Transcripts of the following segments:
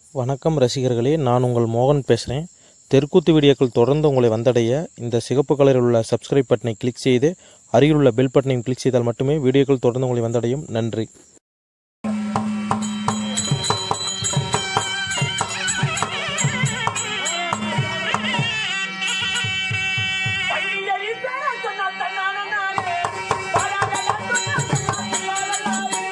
வணக்கம் ரசிகர்களே நான் உங்கள் மோகன் பேசுகிறேன் தெற்குத்து வீடியோக்கள் தொடர்ந்து உங்களை வந்தடைய இந்த சிகப்பு கலரில் உள்ள சப்ஸ்கிரைப் பட்டனை கிளிக் செய்து அருகில் உள்ள பெல் பட்டனையும் கிளிக் செய்தால் மட்டுமே வீடியோக்கள் தொடர்ந்து உங்களை வந்தடையும் நன்றி பள்ளியடி பேர சொன்னா தன்னான நானே பாடாதடா சொன்னா தன்னால நானே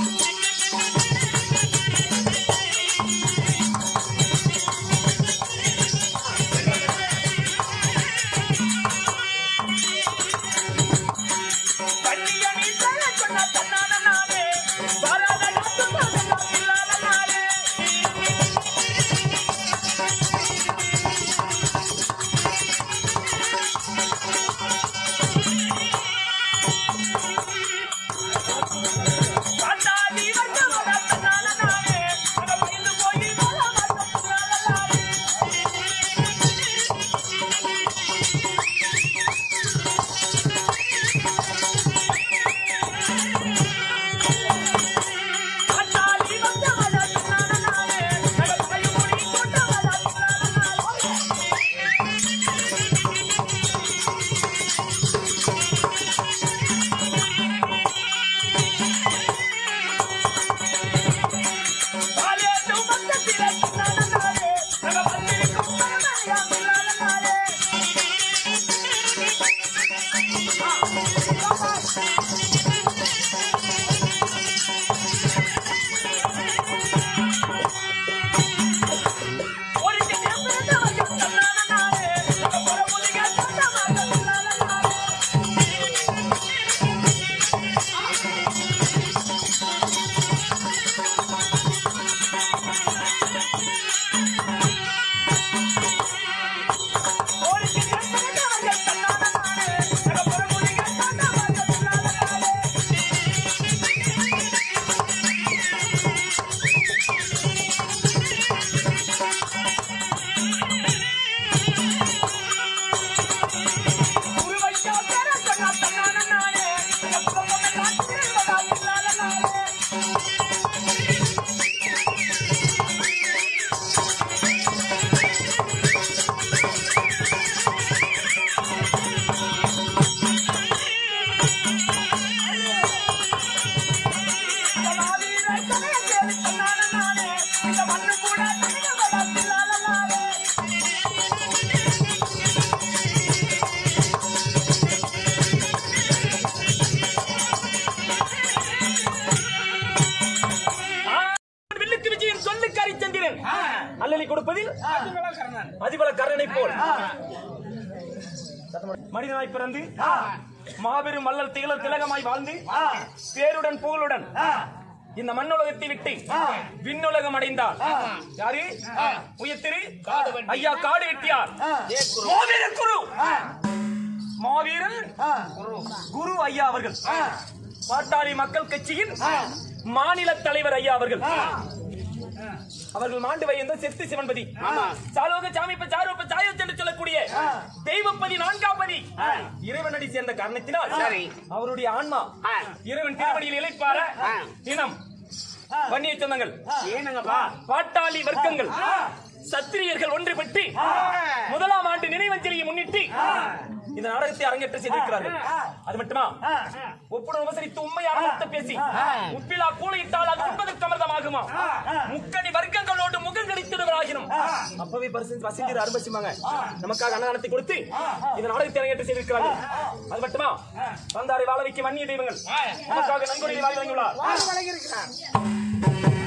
பள்ளியடி பேர சொன்னா தன்னான நானே பாடாதடா சொன்னா தன்னால நானே பாண்டாடி வந்தவடா தன்னால நானே அட பயந்து போய் போல தன்னால நானே பாண்டாடி வந்தவடா தன்னால நானே அட பயந்து போய் போட்டவடா தன்னால நானே பாலேட்டு மந்தத்திலே தன்னால நானே அட வந்திருக்கும் தன்னால நானே ஒரு சின்ன பிறந்தவங்க தன்னால நானே அட பரமுலிக தன்னால நானே ஒரு சின்ன பிறந்தவங்க தன்னால நானே அட பரமுலிக தன்னால நானே உருவையா பேர சொன்னா தன்னால நானே எப்பவும் காத்திரு வடா தன்னால நானே இந்த மாவீர கதைய கேளு தன்னால நானே இந்த மண்ணு கூட தனிய வடா தன்னால நானே வில்லுக்கு விஜயின் சொல்லுக்கு அரிச்சந்திரன் அல்லலி கொடுப்பதில் அதிபல கரணை போல் மனிதனாய் பிறந்து மாபெரும் மல்லல் திகழர் திலகமாய் வாழ்ந்து பேருடன் புகழுடன் இந்த மண்ணுலகத்தை விட்டு விண்ணுலகம் அடைந்தார் யாரு உயர்த்திரு ஐயா காடு வெட்டியார் மாவீரன் குரு மாவீரன் குரு ஐயா அவர்கள் பாட்டாளி மக்கள் கட்சியின் மாநில தலைவர் ஐயா அவர்கள் அவர்கள் மாண்டு வையந்த செத்து சிவன்பதி சாலோக சாமிப்ப சாரோப்ப சாயோச் என்று சொல்லக்கூடிய தெய்வப்பதி நான்காம் பதி இறைவனடி சேர்ந்த காரணத்தினால் அவருடைய ஆன்மா இறைவன் திருவடியில் இழைப்பார தினம் வன்னிய சொந்தங்கள் பாட்டாளி வர்க்கங்கள் சத்திரியர்கள் ஒன்றுபட்டு முதலாம் ஆண்டு நினைவஞ்சலியை முன்னிட்டு இந்த நாடகத்தை அரங்கேற்ற செய்திருக்கிறார்கள் அது மட்டுமா ஒப்புடன் உபசரித்து உண்மையான வார்த்தை பேசி உப்பிலா கூலையிட்டால் அது உண்பதற்கு அமிர்தமாகுமா முக்கணி வர்க்கங்களோடு முகம் கழித்திடுவராகினும் அப்பவே பரிசு வசதி அரும்பசிமாங்க நமக்காக அன்னதானத்தை கொடுத்து இந்த நாடகத்தை அரங்கேற்ற செய்திருக்கிறார்கள் அது மட்டுமா வந்தாரை வாழ வைக்க வன்னிய தெய்வங்கள் நமக்காக நன்கொடை வாங்கி வழங்கியுள்ளார்